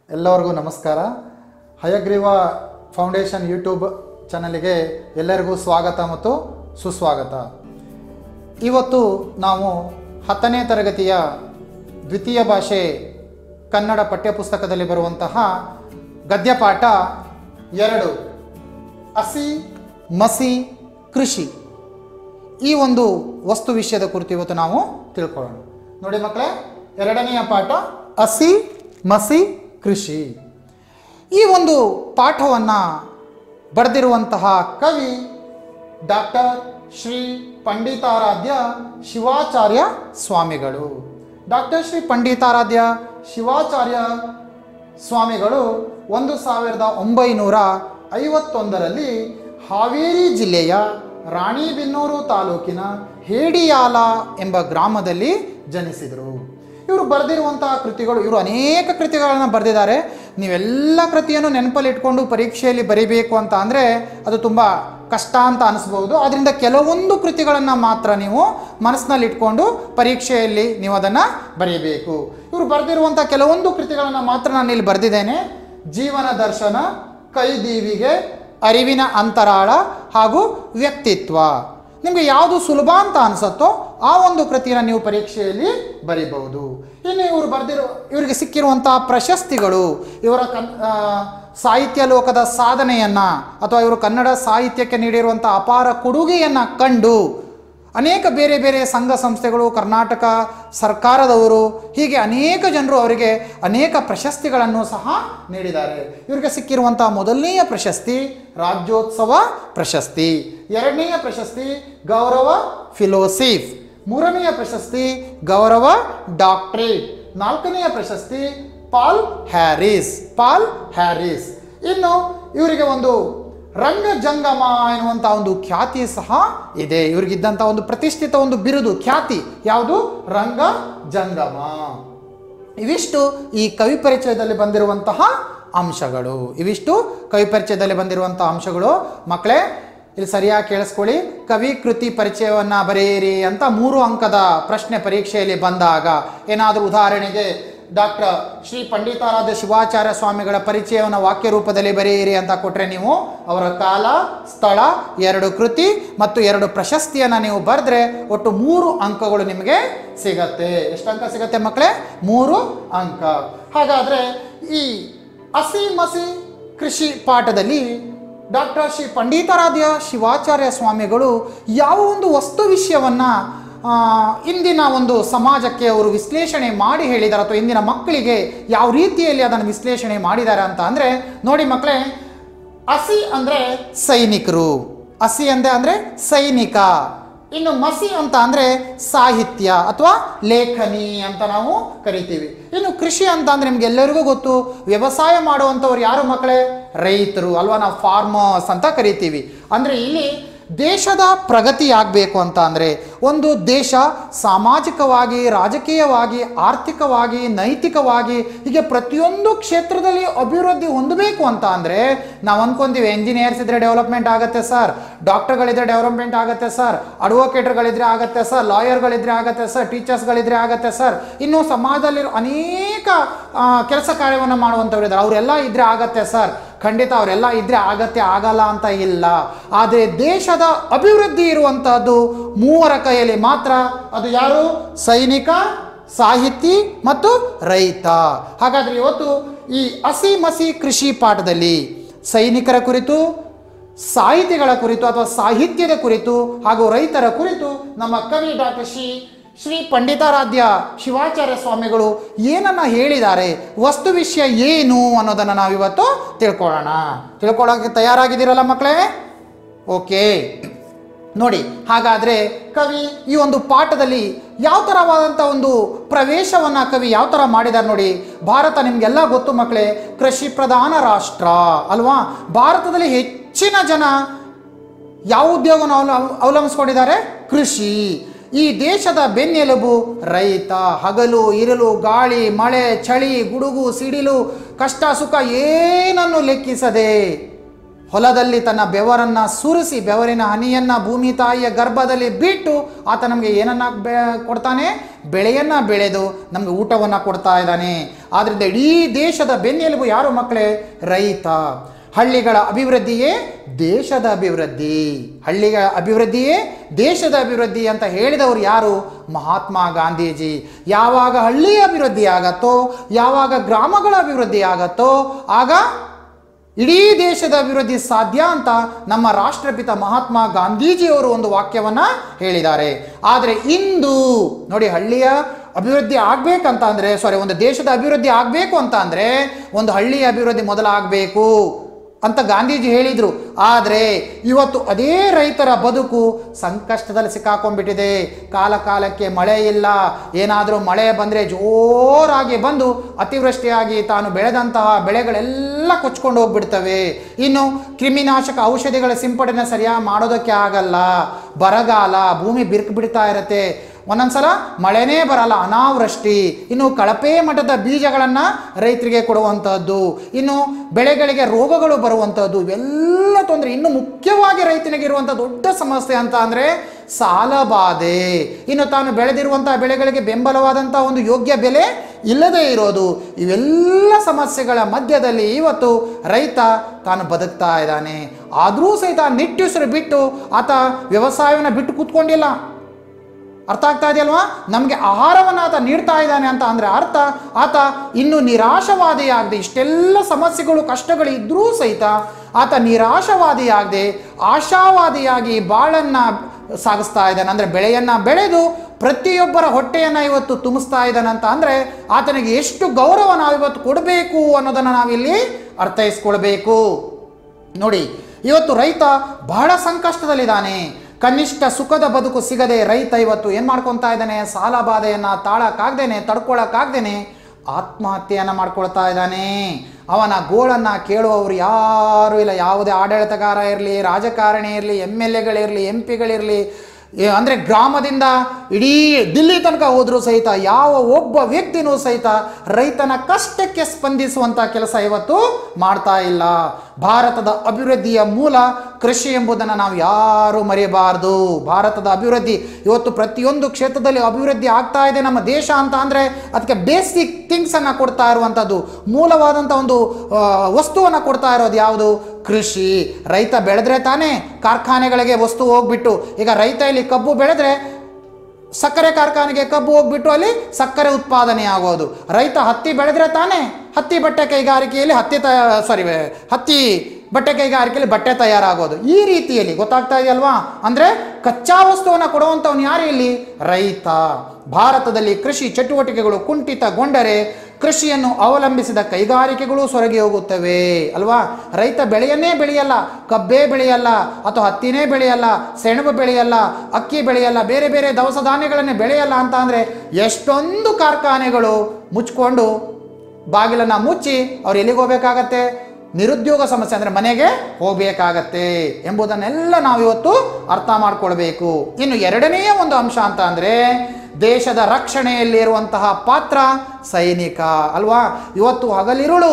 ಎಲ್ಲರಿಗೂ ನಮಸ್ಕಾರ Hayagriva foundation YouTube ಚಾನಲಿಗೆ ಎಲ್ಲರಿಗೂ ಸ್ವಾಗತ ಮತ್ತು ಸುಸ್ವಾಗತ ಇವತ್ತು ನಾವು ಹತ್ತನೇ ತರಗತಿಯ ದ್ವಿತೀಯ ಭಾಷೆ ಕನ್ನಡ ಪಠ್ಯಪುಸ್ತಕದಲ್ಲಿ ಬರುವಂತಹ ಗದ್ಯಪಾಠ ಎರಡು ಹಸಿ ಮಸಿ ಕೃಷಿ ಈ ಒಂದು ವಸ್ತು ವಿಷಯದ ಕುರಿತು ಇವತ್ತು ನಾವು ತಿಳ್ಕೊಳ್ಳೋಣ ನೋಡಿ ಮಕ್ಕಳೇ ಎರಡನೆಯ ಪಾಠ ಹಸಿ ಮಸಿ ಕೃಷಿ ಈ ಒಂದು ಪಾಠವನ್ನು ಬರೆದಿರುವಂತಹ ಕವಿ ಡಾಕ್ಟರ್ ಶ್ರೀ ಪಂಡಿತಾರಾಧ್ಯ ಶಿವಾಚಾರ್ಯ ಸ್ವಾಮಿಗಳು ಡಾಕ್ಟರ್ ಶ್ರೀ ಪಂಡಿತಾರಾಧ್ಯ ಶಿವಾಚಾರ್ಯ ಸ್ವಾಮಿಗಳು ಒಂದು ಸಾವಿರದ ಒಂಬೈನೂರ ಐವತ್ತೊಂದರಲ್ಲಿ ಹಾವೇರಿ ಜಿಲ್ಲೆಯ ರಾಣಿಬೆನ್ನೂರು ತಾಲೂಕಿನ ಹೇಡಿಯಾಲ ಎಂಬ ಗ್ರಾಮದಲ್ಲಿ ಜನಿಸಿದರು ಇವರು ಬರೆದಿರುವಂತಹ ಕೃತಿಗಳು ಇವರು ಅನೇಕ ಕೃತಿಗಳನ್ನು ಬರೆದಿದ್ದಾರೆ ನೀವೆಲ್ಲ ಕೃತಿಯನ್ನು ನೆನಪಲ್ಲಿ ಇಟ್ಕೊಂಡು ಪರೀಕ್ಷೆಯಲ್ಲಿ ಬರಿಬೇಕು ಅಂತ ಅಂದರೆ ಅದು ತುಂಬ ಕಷ್ಟ ಅಂತ ಅನಿಸ್ಬೋದು ಆದ್ದರಿಂದ ಕೆಲವೊಂದು ಕೃತಿಗಳನ್ನು ಮಾತ್ರ ನೀವು ಮನಸ್ಸಿನಲ್ಲಿ ಇಟ್ಕೊಂಡು ಪರೀಕ್ಷೆಯಲ್ಲಿ ನೀವು ಅದನ್ನು ಬರೀಬೇಕು ಇವರು ಬರೆದಿರುವಂಥ ಕೆಲವೊಂದು ಕೃತಿಗಳನ್ನು ಮಾತ್ರ ನಾನು ಇಲ್ಲಿ ಬರೆದಿದ್ದೇನೆ ಜೀವನ ದರ್ಶನ ಕೈದೀವಿಗೆ ಅರಿವಿನ ಅಂತರಾಳ ಹಾಗೂ ವ್ಯಕ್ತಿತ್ವ ನಿಮಗೆ ಯಾವುದು ಸುಲಭ ಅಂತ ಅನಿಸುತ್ತೋ ಆ ಒಂದು ಕೃತಿಯನ್ನು ನೀವು ಪರೀಕ್ಷೆಯಲ್ಲಿ ಬರೀಬಹುದು ಇನ್ನು ಇವರು ಬರೆದಿರೋ ಇವರಿಗೆ ಸಿಕ್ಕಿರುವಂತಹ ಪ್ರಶಸ್ತಿಗಳು ಇವರ ಕನ್ ಆ, ಸಾಹಿತ್ಯ ಲೋಕದ ಸಾಧನೆಯನ್ನು ಅಥವಾ ಇವರು ಕನ್ನಡ ಸಾಹಿತ್ಯಕ್ಕೆ ನೀಡಿರುವಂಥ ಅಪಾರ ಕೊಡುಗೆಯನ್ನು ಕಂಡು ಅನೇಕ ಬೇರೆ ಬೇರೆ ಸಂಘ ಸಂಸ್ಥೆಗಳು ಕರ್ನಾಟಕ ಸರ್ಕಾರದವರು ಹೀಗೆ ಅನೇಕ ಜನರು ಅವರಿಗೆ ಅನೇಕ ಪ್ರಶಸ್ತಿಗಳನ್ನು ಸಹ ನೀಡಿದ್ದಾರೆ ಇವರಿಗೆ ಸಿಕ್ಕಿರುವಂತಹ ಮೊದಲನೆಯ ಪ್ರಶಸ್ತಿ ರಾಜ್ಯೋತ್ಸವ ಪ್ರಶಸ್ತಿ ಎರಡನೆಯ ಪ್ರಶಸ್ತಿ ಗೌರವ ಫಿಲೋಸಿಫ್ ಮೂರನೆಯ ಪ್ರಶಸ್ತಿ ಗೌರವ ಡಾಕ್ಟ್ರೇಟ್ ನಾಲ್ಕನೆಯ ಪ್ರಶಸ್ತಿ ಪಾಲ್ ಹ್ಯಾರಿಸ್ ಪಾಲ್ ಹ್ಯಾರಿಸ್ ಇನ್ನು ಇವರಿಗೆ ಒಂದು ರಂಗ ಜಂಗಮ ಎನ್ನುವಂಥ ಒಂದು ಖ್ಯಾತಿ ಸಹ ಇದೆ ಇವ್ರಿಗಿದ್ದಂಥ ಒಂದು ಪ್ರತಿಷ್ಠಿತ ಒಂದು ಬಿರುದು ಖ್ಯಾತಿ ಯಾವುದು ರಂಗ ಜಂಗಮ ಇವಿಷ್ಟು ಈ ಕವಿ ಪರಿಚಯದಲ್ಲಿ ಬಂದಿರುವಂತಹ ಅಂಶಗಳು ಇವಿಷ್ಟು ಕವಿ ಪರಿಚಯದಲ್ಲಿ ಬಂದಿರುವಂತಹ ಅಂಶಗಳು ಮಕ್ಕಳೇ ಇಲ್ಲಿ ಸರಿಯಾಗಿ ಕೇಳಿಸ್ಕೊಳ್ಳಿ ಕವಿ ಕೃತಿ ಪರಿಚಯವನ್ನ ಬರೆಯಿರಿ ಅಂತ ಮೂರು ಅಂಕದ ಪ್ರಶ್ನೆ ಪರೀಕ್ಷೆಯಲ್ಲಿ ಬಂದಾಗ ಏನಾದರೂ ಉದಾಹರಣೆಗೆ ಡಾಕ್ಟರ್ ಶ್ರೀ ಪಂಡಿತಾರಾಧ್ಯ ಶಿವಾಚಾರ್ಯ ಸ್ವಾಮಿಗಳ ಪರಿಚಯವನ್ನು ವಾಕ್ಯ ರೂಪದಲ್ಲಿ ಬರೆಯಿರಿ ಅಂತ ಕೊಟ್ಟರೆ ನೀವು ಅವರ ಕಾಲ ಸ್ಥಳ ಎರಡು ಕೃತಿ ಮತ್ತು ಎರಡು ಪ್ರಶಸ್ತಿಯನ್ನು ನೀವು ಬರೆದ್ರೆ ಒಟ್ಟು ಮೂರು ಅಂಕಗಳು ನಿಮಗೆ ಸಿಗತ್ತೆ ಎಷ್ಟು ಅಂಕ ಸಿಗತ್ತೆ ಮಕ್ಕಳೇ ಮೂರು ಅಂಕ ಹಾಗಾದರೆ ಈ ಹಸಿ ಮಸಿ ಕೃಷಿ ಪಾಠದಲ್ಲಿ ಡಾಕ್ಟರ್ ಶ್ರೀ ಪಂಡಿತಾರಾಧ್ಯ ಶಿವಾಚಾರ್ಯ ಸ್ವಾಮಿಗಳು ಯಾವ ಒಂದು ವಸ್ತು ವಿಷಯವನ್ನು ಇಂದಿನ ಒಂದು ಸಮಾಜಕ್ಕೆ ಅವರು ವಿಶ್ಲೇಷಣೆ ಮಾಡಿ ಹೇಳಿದ್ದಾರೆ ಅಥವಾ ಇಂದಿನ ಮಕ್ಕಳಿಗೆ ಯಾವ ರೀತಿಯಲ್ಲಿ ಅದನ್ನು ವಿಶ್ಲೇಷಣೆ ಮಾಡಿದ್ದಾರೆ ಅಂತ ಅಂದರೆ ನೋಡಿ ಮಕ್ಕಳೇ ಹಸಿ ಅಂದರೆ ಸೈನಿಕರು ಹಸಿ ಅಂದೆ ಅಂದರೆ ಸೈನಿಕ ಇನ್ನು ಮಸಿ ಅಂತ ಅಂದರೆ ಸಾಹಿತ್ಯ ಅಥವಾ ಲೇಖನಿ ಅಂತ ನಾವು ಕರಿತೀವಿ ಇನ್ನು ಕೃಷಿ ಅಂತ ಅಂದರೆ ನಿಮ್ಗೆ ಎಲ್ಲರಿಗೂ ಗೊತ್ತು ವ್ಯವಸಾಯ ಮಾಡುವಂಥವ್ರು ಯಾರು ಮಕ್ಕಳೇ ರೈತರು ಅಲ್ವಾ ನಾವು ಫಾರ್ಮರ್ಸ್ ಅಂತ ಕರಿತೀವಿ ಅಂದರೆ ಇಲ್ಲಿ ದೇಶದ ಪ್ರಗತಿ ಆಗಬೇಕು ಅಂತ ಅಂದರೆ ಒಂದು ದೇಶ ಸಾಮಾಜಿಕವಾಗಿ ರಾಜಕೀಯವಾಗಿ ಆರ್ಥಿಕವಾಗಿ ನೈತಿಕವಾಗಿ ಹೀಗೆ ಪ್ರತಿಯೊಂದು ಕ್ಷೇತ್ರದಲ್ಲಿ ಅಭಿವೃದ್ಧಿ ಹೊಂದಬೇಕು ಅಂತ ಅಂದರೆ ನಾವು ಅನ್ಕೊಂತೀವಿ ಎಂಜಿನಿಯರ್ಸ್ ಇದ್ರೆ ಡೆವಲಪ್ಮೆಂಟ್ ಆಗುತ್ತೆ ಸರ್ ಡಾಕ್ಟರ್ಗಳಿದ್ರೆ ಡೆವಲಪ್ಮೆಂಟ್ ಆಗುತ್ತೆ ಸರ್ ಅಡ್ವೊಕೇಟ್ಗಳಿದ್ರೆ ಆಗುತ್ತೆ ಸರ್ ಲಾಯರ್ಗಳಿದ್ರೆ ಆಗುತ್ತೆ ಸರ್ ಟೀಚರ್ಸ್ಗಳಿದ್ರೆ ಆಗುತ್ತೆ ಸರ್ ಇನ್ನು ಸಮಾಜದಲ್ಲಿರೋ ಅನೇಕ ಕೆಲಸ ಕಾರ್ಯವನ್ನು ಮಾಡುವಂಥವ್ರು ಇದ್ದಾರೆ ಅವರೆಲ್ಲ ಇದ್ರೆ ಆಗತ್ತೆ ಸರ್ ಖಂಡಿತ ಅವರೆಲ್ಲ ಇದ್ರೆ ಆಗತ್ತೆ ಆಗಲ್ಲ ಅಂತ ಇಲ್ಲ ಆದರೆ ದೇಶದ ಅಭಿವೃದ್ಧಿ ಇರುವಂತಹದ್ದು ಮೂವರ ಕೈಯಲ್ಲಿ ಮಾತ್ರ ಅದು ಯಾರು ಸೈನಿಕ ಸಾಹಿತಿ ಮತ್ತು ರೈತ ಹಾಗಾದ್ರೆ ಇವತ್ತು ಈ ಹಸಿ ಮಸಿ ಕೃಷಿ ಪಾಠದಲ್ಲಿ ಸೈನಿಕರ ಕುರಿತು ಸಾಹಿತಿಗಳ ಕುರಿತು ಅಥವಾ ಸಾಹಿತ್ಯದ ಕುರಿತು ಹಾಗೂ ರೈತರ ಕುರಿತು ನಮ್ಮ ಕವಿ ಡಾಕ್ಟರ್ ಶ್ರೀ ಶ್ರೀ ಪಂಡಿತಾರಾಧ್ಯ ಶಿವಾಚಾರ್ಯ ಸ್ವಾಮಿಗಳು ಏನನ್ನ ಹೇಳಿದ್ದಾರೆ ವಸ್ತು ವಿಷಯ ಏನು ಅನ್ನೋದನ್ನು ನಾವಿವತ್ತು ತಿಳ್ಕೊಳ್ಳೋಣ ತಿಳ್ಕೊಳ್ಳೋಕೆ ತಯಾರಾಗಿದ್ದೀರಲ್ಲ ಮಕ್ಕಳೇ ಓಕೆ ನೋಡಿ ಹಾಗಾದರೆ ಕವಿ ಈ ಒಂದು ಪಾಠದಲ್ಲಿ ಯಾವ ಥರವಾದಂಥ ಒಂದು ಪ್ರವೇಶವನ್ನು ಕವಿ ಯಾವ ಥರ ಮಾಡಿದ್ದಾರೆ ನೋಡಿ ಭಾರತ ನಿಮಗೆಲ್ಲ ಗೊತ್ತು ಮಕ್ಕಳೇ ಕೃಷಿ ಪ್ರಧಾನ ರಾಷ್ಟ್ರ ಅಲ್ವಾ ಭಾರತದಲ್ಲಿ ಹೆಚ್ಚಿನ ಜನ ಯಾವ ಉದ್ಯೋಗವನ್ನು ಅವಲ ಅವಲಂಬಿಸ್ಕೊಂಡಿದ್ದಾರೆ ಕೃಷಿ ಈ ದೇಶದ ಬೆನ್ನೆಲುಬು ರೈತ ಹಗಲು ಇರಲು ಗಾಳಿ ಮಳೆ ಚಳಿ ಗುಡುಗು ಸಿಡಿಲು ಕಷ್ಟ ಸುಖ ಏನನ್ನು ಲೆಕ್ಕಿಸದೆ ಹೊಲದಲ್ಲಿ ತನ್ನ ಬೆವರನ್ನ ಸುರಿಸಿ ಬೆವರಿನ ಹನಿಯನ್ನ ಭೂಮಿ ತಾಯಿಯ ಗರ್ಭದಲ್ಲಿ ಬಿಟ್ಟು ಆತ ನಮಗೆ ಏನನ್ನ ಬೆ ಕೊಡ್ತಾನೆ ಬೆಳೆಯನ್ನ ಬೆಳೆದು ನಮಗೆ ಊಟವನ್ನ ಕೊಡ್ತಾ ಇದ್ದಾನೆ ಆದ್ರಿಂದ ಇಡೀ ದೇಶದ ಬೆನ್ನೆಲುಬು ಯಾರು ಮಕ್ಕಳೇ ರೈತ ಹಳ್ಳಿಗಳ ಅಭಿವೃದ್ಧಿಯೇ ದೇಶದ ಅಭಿವೃದ್ಧಿ ಹಳ್ಳಿಗಳ ಅಭಿವೃದ್ಧಿಯೇ ದೇಶದ ಅಭಿವೃದ್ಧಿ ಅಂತ ಹೇಳಿದವರು ಯಾರು ಮಹಾತ್ಮ ಗಾಂಧೀಜಿ ಯಾವಾಗ ಹಳ್ಳಿ ಅಭಿವೃದ್ಧಿ ಆಗತ್ತೋ ಯಾವಾಗ ಗ್ರಾಮಗಳ ಅಭಿವೃದ್ಧಿ ಆಗತ್ತೋ ಆಗ ಇಡೀ ದೇಶದ ಅಭಿವೃದ್ಧಿ ಸಾಧ್ಯ ಅಂತ ನಮ್ಮ ರಾಷ್ಟ್ರಪಿತ ಮಹಾತ್ಮ ಗಾಂಧೀಜಿಯವರು ಒಂದು ವಾಕ್ಯವನ್ನ ಹೇಳಿದ್ದಾರೆ ಆದರೆ ಇಂದು ನೋಡಿ ಹಳ್ಳಿಯ ಅಭಿವೃದ್ಧಿ ಆಗ್ಬೇಕಂತ ಅಂದ್ರೆ ಸಾರಿ ಒಂದು ದೇಶದ ಅಭಿವೃದ್ಧಿ ಆಗಬೇಕು ಅಂತ ಅಂದ್ರೆ ಒಂದು ಹಳ್ಳಿಯ ಅಭಿವೃದ್ಧಿ ಮೊದಲಾಗಬೇಕು ಅಂತ ಗಾಂಧೀಜಿ ಹೇಳಿದ್ರು ಆದರೆ ಇವತ್ತು ಅದೇ ರೈತರ ಬದುಕು ಸಂಕಷ್ಟದಲ್ಲಿ ಸಿಕ್ಕಾಕೊಂಡ್ಬಿಟ್ಟಿದೆ ಕಾಲ ಕಾಲಕ್ಕೆ ಮಳೆ ಇಲ್ಲ ಏನಾದರೂ ಮಳೆ ಬಂದರೆ ಜೋರಾಗಿ ಬಂದು ಅತಿವೃಷ್ಟಿಯಾಗಿ ತಾನು ಬೆಳೆದಂತಹ ಬೆಳೆಗಳೆಲ್ಲ ಕೊಚ್ಕೊಂಡು ಹೋಗ್ಬಿಡ್ತವೆ ಇನ್ನು ಕ್ರಿಮಿನಾಶಕ ಔಷಧಿಗಳ ಸಿಂಪಡಣೆ ಸರಿಯಾಗಿ ಮಾಡೋದಕ್ಕೆ ಆಗಲ್ಲ ಬರಗಾಲ ಭೂಮಿ ಬಿರುಕು ಬಿಡ್ತಾ ಇರತ್ತೆ ಒಂದೊಂದ್ಸಲ ಮಳೆನೇ ಬರಲ್ಲ ಅನಾವೃಷ್ಟಿ ಇನ್ನು ಕಳಪೆ ಮಟ್ಟದ ಬೀಜಗಳನ್ನು ರೈತರಿಗೆ ಕೊಡುವಂಥದ್ದು ಇನ್ನು ಬೆಳೆಗಳಿಗೆ ರೋಗಗಳು ಬರುವಂಥದ್ದು ಇವೆಲ್ಲ ತೊಂದರೆ ಇನ್ನು ಮುಖ್ಯವಾಗಿ ರೈತನಿಗೆ ಇರುವಂಥ ದೊಡ್ಡ ಸಮಸ್ಯೆ ಅಂತ ಅಂದರೆ ಸಾಲಬಾಧೆ ಇನ್ನು ತಾನು ಬೆಳೆದಿರುವಂತಹ ಬೆಳೆಗಳಿಗೆ ಬೆಂಬಲವಾದಂಥ ಒಂದು ಯೋಗ್ಯ ಬೆಲೆ ಇಲ್ಲದೇ ಇರೋದು ಇವೆಲ್ಲ ಸಮಸ್ಯೆಗಳ ಮಧ್ಯದಲ್ಲಿ ಇವತ್ತು ರೈತ ತಾನು ಬದುಕ್ತಾ ಇದ್ದಾನೆ ಆದರೂ ಸಹಿತ ನಿಟ್ಟುಸಿರು ಬಿಟ್ಟು ಆತ ವ್ಯವಸಾಯವನ್ನು ಬಿಟ್ಟು ಕೂತ್ಕೊಂಡಿಲ್ಲ ಅರ್ಥ ಆಗ್ತಾ ಇದೆಯಲ್ವಾ ನಮಗೆ ಆಹಾರವನ್ನು ಆತ ನೀಡ್ತಾ ಇದ್ದಾನೆ ಅಂತ ಅಂದರೆ ಅರ್ಥ ಆತ ಇನ್ನು ನಿರಾಶವಾದಿಯಾಗದೆ ಇಷ್ಟೆಲ್ಲ ಸಮಸ್ಯೆಗಳು ಕಷ್ಟಗಳು ಇದ್ರೂ ಸಹಿತ ಆತ ನಿರಾಶವಾದಿಯಾಗದೆ ಆಶಾವಾದಿಯಾಗಿ ಬಾಳನ್ನ ಸಾಗಿಸ್ತಾ ಇದ್ದಾನೆ ಅಂದರೆ ಬೆಳೆಯನ್ನ ಬೆಳೆದು ಪ್ರತಿಯೊಬ್ಬರ ಹೊಟ್ಟೆಯನ್ನು ಇವತ್ತು ತುಂಬಿಸ್ತಾ ಇದ್ದಾನೆ ಅಂತ ಅಂದರೆ ಆತನಿಗೆ ಎಷ್ಟು ಗೌರವ ನಾವು ಇವತ್ತು ಕೊಡಬೇಕು ಅನ್ನೋದನ್ನು ನಾವಿಲ್ಲಿ ಅರ್ಥೈಸ್ಕೊಳ್ಬೇಕು ನೋಡಿ ಇವತ್ತು ರೈತ ಬಹಳ ಸಂಕಷ್ಟದಲ್ಲಿದ್ದಾನೆ ಕನಿಷ್ಠ ಸುಖದ ಬದುಕು ಸಿಗದೆ ರೈತ ಇವತ್ತು ಏನು ಮಾಡ್ಕೊತಾ ಇದ್ದಾನೆ ಸಾಲ ಬಾಧೆಯನ್ನು ತಾಳಕ್ಕಾಗ್ದೇನೆ ತಡ್ಕೊಳಕ್ಕಾಗ್ದೇನೆ ಆತ್ಮಹತ್ಯೆಯನ್ನು ಮಾಡ್ಕೊಳ್ತಾ ಇದ್ದಾನೆ ಅವನ ಗೋಳನ್ನು ಕೇಳುವವರು ಯಾರೂ ಇಲ್ಲ ಯಾವುದೇ ಆಡಳಿತಗಾರ ಇರಲಿ ರಾಜಕಾರಣಿ ಇರಲಿ ಎಮ್ ಎಲ್ ಎಗಳಿರಲಿ ಎಂ ಪಿಗಳಿರಲಿ ಅಂದರೆ ಗ್ರಾಮದಿಂದ ಇಡೀ ದಿಲ್ಲಿ ತನಕ ಹೋದರೂ ಸಹಿತ ಯಾವ ಒಬ್ಬ ವ್ಯಕ್ತಿನೂ ಸಹಿತ ರೈತನ ಕಷ್ಟಕ್ಕೆ ಸ್ಪಂದಿಸುವಂಥ ಕೆಲಸ ಇವತ್ತು ಮಾಡ್ತಾ ಇಲ್ಲ ಭಾರತದ ಅಭಿವೃದ್ಧಿಯ ಮೂಲ ಕೃಷಿ ಎಂಬುದನ್ನು ನಾವು ಯಾರೂ ಮರೆಯಬಾರದು ಭಾರತದ ಅಭಿವೃದ್ಧಿ ಇವತ್ತು ಪ್ರತಿಯೊಂದು ಕ್ಷೇತ್ರದಲ್ಲಿ ಅಭಿವೃದ್ಧಿ ಆಗ್ತಾ ಇದೆ ನಮ್ಮ ದೇಶ ಅಂತ ಅಂದರೆ ಅದಕ್ಕೆ ಬೇಸಿಕ್ ಥಿಂಗ್ಸನ್ನು ಕೊಡ್ತಾ ಇರುವಂಥದ್ದು ಮೂಲವಾದಂಥ ಒಂದು ವಸ್ತುವನ್ನು ಕೊಡ್ತಾ ಇರೋದು ಯಾವುದು ಕೃಷಿ ರೈತ ಬೆಳೆದ್ರೆ ತಾನೇ ಕಾರ್ಖಾನೆಗಳಿಗೆ ವಸ್ತು ಹೋಗ್ಬಿಟ್ಟು ಈಗ ರೈತ ಇಲ್ಲಿ ಕಬ್ಬು ಬೆಳೆದ್ರೆ ಸಕ್ಕರೆ ಕಾರ್ಖಾನೆಗೆ ಕಬ್ಬು ಹೋಗ್ಬಿಟ್ಟು ಅಲ್ಲಿ ಸಕ್ಕರೆ ಉತ್ಪಾದನೆ ಆಗೋದು ರೈತ ಹತ್ತಿ ಬೆಳೆದ್ರೆ ತಾನೇ ಹತ್ತಿ ಬಟ್ಟೆ ಕೈಗಾರಿಕೆಯಲ್ಲಿ ಹತ್ತಿ ತ ಸಾರಿ ಹತ್ತಿ ಬಟ್ಟೆ ಕೈಗಾರಿಕೆಯಲ್ಲಿ ಬಟ್ಟೆ ತಯಾರಾಗೋದು ಈ ರೀತಿಯಲ್ಲಿ ಗೊತ್ತಾಗ್ತಾ ಇದೆಯಲ್ವಾ ಅಂದರೆ ಕಚ್ಚಾ ವಸ್ತುವನ್ನು ಕೊಡುವಂಥವ್ನು ಯಾರು ಇಲ್ಲಿ ರೈತ ಭಾರತದಲ್ಲಿ ಕೃಷಿ ಚಟುವಟಿಕೆಗಳು ಕುಂಠಿತಗೊಂಡರೆ ಕೃಷಿಯನ್ನು ಅವಲಂಬಿಸಿದ ಕೈಗಾರಿಕೆಗಳು ಸೊರಗಿ ಹೋಗುತ್ತವೆ ಅಲ್ವಾ ರೈತ ಬೆಳೆಯನ್ನೇ ಬೆಳೆಯಲ್ಲ ಕಬ್ಬೇ ಬೆಳೆಯಲ್ಲ ಅಥವಾ ಹತ್ತಿನೇ ಬೆಳೆಯಲ್ಲ ಸೆಣಬು ಬೆಳೆಯಲ್ಲ ಅಕ್ಕಿ ಬೆಳೆಯಲ್ಲ ಬೇರೆ ಬೇರೆ ದವಸ ಧಾನ್ಯಗಳನ್ನೇ ಬೆಳೆಯಲ್ಲ ಅಂತ ಅಂದರೆ ಎಷ್ಟೊಂದು ಕಾರ್ಖಾನೆಗಳು ಮುಚ್ಕೊಂಡು ಬಾಗಿಲನ್ನು ಮುಚ್ಚಿ ಅವ್ರು ಎಲ್ಲಿಗೆ ಹೋಗ್ಬೇಕಾಗತ್ತೆ ನಿರುದ್ಯೋಗ ಸಮಸ್ಯೆ ಅಂದರೆ ಮನೆಗೆ ಹೋಗಬೇಕಾಗತ್ತೆ ಎಂಬುದನ್ನೆಲ್ಲ ನಾವು ಇವತ್ತು ಅರ್ಥ ಮಾಡ್ಕೊಳ್ಬೇಕು ಇನ್ನು ಎರಡನೆಯ ಒಂದು ಅಂಶ ಅಂತ ಅಂದರೆ ದೇಶದ ರಕ್ಷಣೆಯಲ್ಲಿರುವಂತಹ ಪಾತ್ರ ಸೈನಿಕ ಅಲ್ವಾ ಇವತ್ತು ಹಗಲಿರುಳು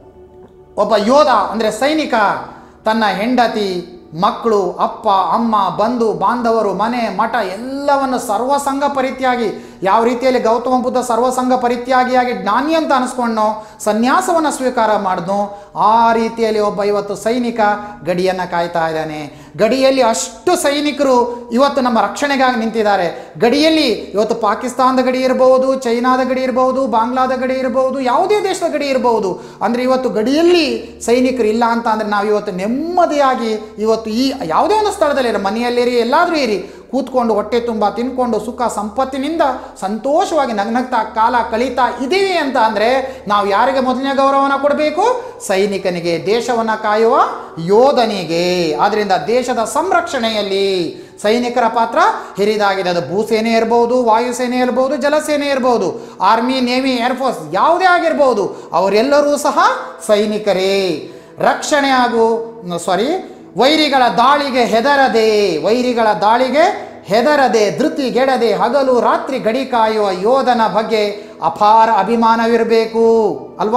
ಒಬ್ಬ ಯೋಧ ಅಂದರೆ ಸೈನಿಕ ತನ್ನ ಹೆಂಡತಿ ಮಕ್ಕಳು ಅಪ್ಪ ಅಮ್ಮ ಬಂಧು ಬಾಂಧವರು ಮನೆ ಮಠ ಎಲ್ಲವನ್ನು ಸರ್ವಸಂಗ ಪರಿತ್ಯಾಗಿ ಯಾವ ರೀತಿಯಲ್ಲಿ ಗೌತಮ ಬುದ್ಧ ಸರ್ವಸಂಗ ಪರಿತ್ಯಾಗಿಯಾಗಿ ಜ್ಞಾನಿ ಅಂತ ಅನಿಸ್ಕೊಂಡೋ ಸನ್ಯಾಸವನ್ನು ಸ್ವೀಕಾರ ಮಾಡಿದ್ನೋ ಆ ರೀತಿಯಲ್ಲಿ ಒಬ್ಬ ಇವತ್ತು ಸೈನಿಕ ಗಡಿಯನ್ನು ಕಾಯ್ತಾ ಇದ್ದಾನೆ ಗಡಿಯಲ್ಲಿ ಅಷ್ಟು ಸೈನಿಕರು ಇವತ್ತು ನಮ್ಮ ರಕ್ಷಣೆಗಾಗಿ ನಿಂತಿದ್ದಾರೆ ಗಡಿಯಲ್ಲಿ ಇವತ್ತು ಪಾಕಿಸ್ತಾನದ ಗಡಿ ಇರಬಹುದು ಚೈನಾದ ಗಡಿ ಇರಬಹುದು ಬಾಂಗ್ಲಾದ ಗಡಿ ಇರಬಹುದು ಯಾವುದೇ ದೇಶದ ಗಡಿ ಇರಬಹುದು ಅಂದರೆ ಇವತ್ತು ಗಡಿಯಲ್ಲಿ ಸೈನಿಕರು ಇಲ್ಲ ಅಂತ ಅಂದರೆ ನಾವು ಇವತ್ತು ನೆಮ್ಮದಿಯಾಗಿ ಇವತ್ತು ಈ ಯಾವುದೇ ಒಂದು ಸ್ಥಳದಲ್ಲಿ ಇರಿ ಮನೆಯಲ್ಲಿರಿ ಎಲ್ಲಾದರೂ ಇರಿ ಕೂತ್ಕೊಂಡು ಹೊಟ್ಟೆ ತುಂಬ ತಿನ್ಕೊಂಡು ಸುಖ ಸಂಪತ್ತಿನಿಂದ ಸಂತೋಷವಾಗಿ ನಗ್ನಗ್ತಾ ಕಾಲ ಕಳೀತಾ ಇದ್ದೀವಿ ಅಂತ ಅಂದರೆ ನಾವು ಯಾರಿಗೆ ಮೊದಲನೇ ಗೌರವನ ಕೊಡಬೇಕು ಸೈನಿಕನಿಗೆ ದೇಶವನ್ನು ಕಾಯುವ ಯೋಧನಿಗೆ ಆದ್ದರಿಂದ ದೇಶದ ಸಂರಕ್ಷಣೆಯಲ್ಲಿ ಸೈನಿಕರ ಪಾತ್ರ ಹಿರಿದಾಗಿದೆ ಅದು ಭೂಸೇನೆ ಇರ್ಬೋದು ವಾಯುಸೇನೆ ಇರ್ಬೋದು ಜಲಸೇನೆ ಇರ್ಬೋದು ಆರ್ಮಿ ನೇವಿ ಏರ್ಫೋರ್ಸ್ ಯಾವುದೇ ಆಗಿರ್ಬೋದು ಅವರೆಲ್ಲರೂ ಸಹ ಸೈನಿಕರೇ ರಕ್ಷಣೆ ಹಾಗೂ ಸಾರಿ ವೈರಿಗಳ ದಾಳಿಗೆ ಹೆದರದೆ ವೈರಿಗಳ ದಾಳಿಗೆ ಹೆದರದೆ ಧೃತಿಗೆಡದೆ ಹಗಲು ರಾತ್ರಿ ಗಡಿ ಕಾಯುವ ಯೋಧನ ಬಗ್ಗೆ ಅಪಾರ ಅಭಿಮಾನವಿರಬೇಕು ಅಲ್ವಾ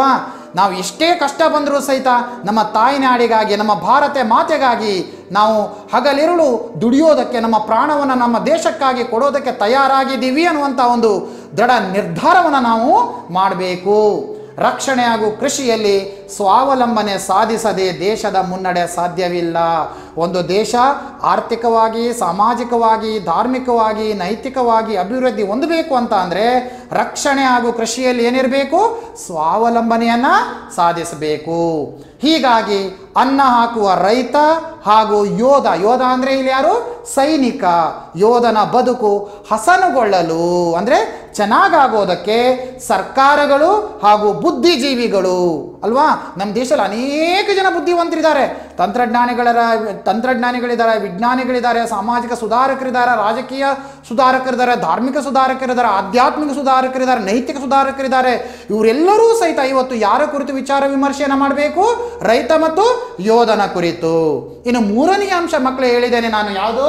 ನಾವು ಎಷ್ಟೇ ಕಷ್ಟ ಬಂದರೂ ಸಹಿತ ನಮ್ಮ ತಾಯಿನಾಡಿಗಾಗಿ ನಮ್ಮ ಭಾರತ ಮಾತೆಗಾಗಿ ನಾವು ಹಗಲಿರುಳು ದುಡಿಯೋದಕ್ಕೆ ನಮ್ಮ ಪ್ರಾಣವನ್ನು ನಮ್ಮ ದೇಶಕ್ಕಾಗಿ ಕೊಡೋದಕ್ಕೆ ತಯಾರಾಗಿದ್ದೀವಿ ಅನ್ನುವಂಥ ಒಂದು ದೃಢ ನಿರ್ಧಾರವನ್ನು ನಾವು ಮಾಡಬೇಕು ರಕ್ಷಣೆ ಹಾಗೂ ಕೃಷಿಯಲ್ಲಿ ಸ್ವಾವಲಂಬನೆ ಸಾಧಿಸದೆ ದೇಶದ ಮುನ್ನಡೆ ಸಾಧ್ಯವಿಲ್ಲ ಒಂದು ದೇಶ ಆರ್ಥಿಕವಾಗಿ ಸಾಮಾಜಿಕವಾಗಿ ಧಾರ್ಮಿಕವಾಗಿ ನೈತಿಕವಾಗಿ ಅಭಿವೃದ್ಧಿ ಹೊಂದಬೇಕು ಅಂತ ಅಂದರೆ ರಕ್ಷಣೆ ಹಾಗೂ ಕೃಷಿಯಲ್ಲಿ ಏನಿರಬೇಕು ಸ್ವಾವಲಂಬನೆಯನ್ನು ಸಾಧಿಸಬೇಕು ಹೀಗಾಗಿ ಅನ್ನ ಹಾಕುವ ರೈತ ಹಾಗೂ ಯೋಧ ಯೋಧ ಅಂದರೆ ಇಲ್ಲಿ ಯಾರು ಸೈನಿಕ ಯೋಧನ ಬದುಕು ಹಸನುಗೊಳ್ಳಲು ಅಂದರೆ ಚೆನ್ನಾಗಾಗೋದಕ್ಕೆ ಸರ್ಕಾರಗಳು ಹಾಗೂ ಬುದ್ಧಿಜೀವಿಗಳು ಅಲ್ವಾ ನಮ್ಮ ದೇಶದಲ್ಲಿ ಅನೇಕ ಜನ ಬುದ್ಧಿವಂತರಿದ್ದಾರೆ ತಂತ್ರಜ್ಞಾನಿಗಳ ತಂತ್ರಜ್ಞಾನಿಗಳಿದ್ದಾರೆ ವಿಜ್ಞಾನಿಗಳಿದ್ದಾರೆ ಸಾಮಾಜಿಕ ಸುಧಾರಕರಿದ್ದಾರೆ ರಾಜಕೀಯ ಸುಧಾರಕರಿದ್ದಾರೆ ಧಾರ್ಮಿಕ ಸುಧಾರಕರಿದ್ದಾರೆ ಆಧ್ಯಾತ್ಮಿಕ ಸುಧಾರಕರಿದ್ದಾರೆ ನೈತಿಕ ಸುಧಾರಕರಿದ್ದಾರೆ ಇವರೆಲ್ಲರೂ ಸಹಿತ ಇವತ್ತು ಯಾರ ಕುರಿತು ವಿಚಾರ ವಿಮರ್ಶೆಯನ್ನು ಮಾಡಬೇಕು ರೈತ ಮತ್ತು ಯೋಧನ ಕುರಿತು ಇನ್ನು ಮೂರನೇ ಅಂಶ ಮಕ್ಕಳು ಹೇಳಿದ್ದೇನೆ ನಾನು ಯಾವುದು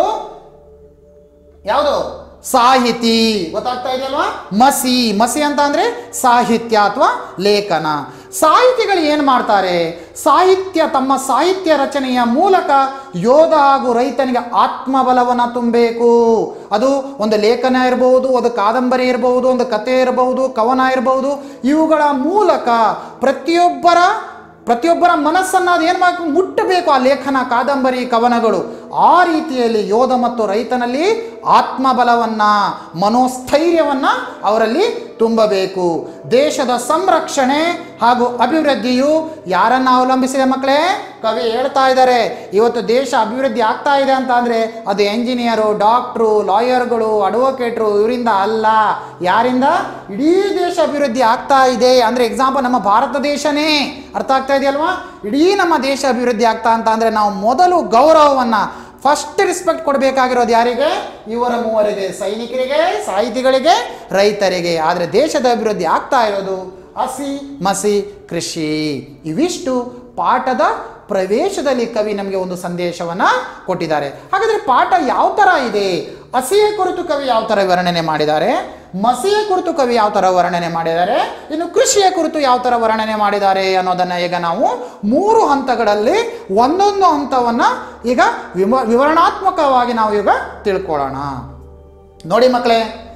ಯಾವುದು ಸಾಹಿತಿ ಗೊತ್ತಾಗ್ತಾ ಇದೆಯಲ್ವಾ ಮಸಿ ಮಸಿ ಅಂತ ಅಂದ್ರೆ ಸಾಹಿತ್ಯ ಅಥವಾ ಲೇಖನ ಸಾಹಿತಿಗಳು ಏನು ಮಾಡ್ತಾರೆ ಸಾಹಿತ್ಯ ತಮ್ಮ ಸಾಹಿತ್ಯ ರಚನೆಯ ಮೂಲಕ ಯೋಧ ಹಾಗೂ ರೈತನಿಗೆ ಆತ್ಮಬಲವನ್ನು ತುಂಬಬೇಕು ಅದು ಒಂದು ಲೇಖನ ಇರಬಹುದು ಒಂದು ಕಾದಂಬರಿ ಇರಬಹುದು ಒಂದು ಕತೆ ಇರಬಹುದು ಕವನ ಇರಬಹುದು ಇವುಗಳ ಮೂಲಕ ಪ್ರತಿಯೊಬ್ಬರ ಪ್ರತಿಯೊಬ್ಬರ ಮನಸ್ಸನ್ನು ಅದು ಏನು ಮಾಡಬೇಕು ಮುಟ್ಟಬೇಕು ಆ ಲೇಖನ ಕಾದಂಬರಿ ಕವನಗಳು ಆ ರೀತಿಯಲ್ಲಿ ಯೋಧ ಮತ್ತು ರೈತನಲ್ಲಿ ಆತ್ಮಬಲವನ್ನು ಮನೋಸ್ಥೈರ್ಯವನ್ನು ಅವರಲ್ಲಿ ತುಂಬಬೇಕು ದೇಶದ ಸಂರಕ್ಷಣೆ ಹಾಗೂ ಅಭಿವೃದ್ಧಿಯು ಯಾರನ್ನು ಅವಲಂಬಿಸಿದೆ ಮಕ್ಕಳೇ ಕವಿ ಹೇಳ್ತಾ ಇದ್ದಾರೆ ಇವತ್ತು ದೇಶ ಅಭಿವೃದ್ಧಿ ಆಗ್ತಾ ಇದೆ ಅಂತ ಅಂದರೆ ಅದು ಎಂಜಿನಿಯರು ಡಾಕ್ಟ್ರು ಲಾಯರ್ಗಳು ಅಡ್ವೊಕೇಟ್ರು ಇವರಿಂದ ಅಲ್ಲ ಯಾರಿಂದ ಇಡೀ ದೇಶ ಅಭಿವೃದ್ಧಿ ಆಗ್ತಾ ಇದೆ ಅಂದರೆ ಎಕ್ಸಾಂಪಲ್ ನಮ್ಮ ಭಾರತ ದೇಶನೇ ಅರ್ಥ ಆಗ್ತಾ ಇದೆಯಲ್ವಾ ಇಡೀ ನಮ್ಮ ದೇಶ ಅಭಿವೃದ್ಧಿ ಆಗ್ತಾ ಅಂತ ಅಂದರೆ ನಾವು ಮೊದಲು ಗೌರವವನ್ನು ಫಸ್ಟ್ ರೆಸ್ಪೆಕ್ಟ್ ಕೊಡಬೇಕಾಗಿರೋದು ಯಾರಿಗೆ ಇವರ ಮೂವರಿಗೆ ಸೈನಿಕರಿಗೆ ಸಾಹಿತಿಗಳಿಗೆ ರೈತರಿಗೆ ಆದರೆ ದೇಶದ ಅಭಿವೃದ್ಧಿ ಆಗ್ತಾ ಇರೋದು ಹಸಿ ಮಸಿ ಕೃಷಿ ಇವಿಷ್ಟು ಪಾಠದ ಪ್ರವೇಶದಲ್ಲಿ ಕವಿ ನಮಗೆ ಒಂದು ಸಂದೇಶವನ್ನು ಕೊಟ್ಟಿದ್ದಾರೆ ಹಾಗಾದರೆ ಪಾಠ ಯಾವ ಥರ ಇದೆ ಹಸಿಯ ಕುರಿತು ಕವಿ ಯಾವ ಥರ ವರ್ಣನೆ ಮಾಡಿದ್ದಾರೆ ಮಸಿಯ ಕುರಿತು ಕವಿ ಯಾವ ಥರ ವರ್ಣನೆ ಮಾಡಿದ್ದಾರೆ ಇನ್ನು ಕೃಷಿಯ ಕುರಿತು ಯಾವ ಥರ ವರ್ಣನೆ ಮಾಡಿದ್ದಾರೆ ಅನ್ನೋದನ್ನು ಈಗ ನಾವು ಮೂರು ಹಂತಗಳಲ್ಲಿ ಒಂದೊಂದು ಹಂತವನ್ನು ಈಗ ವಿಮ ವಿವರಣಾತ್ಮಕವಾಗಿ ನಾವು ಈಗ ತಿಳ್ಕೊಳ್ಳೋಣ ನೋಡಿ ಮಕ್ಕಳೇ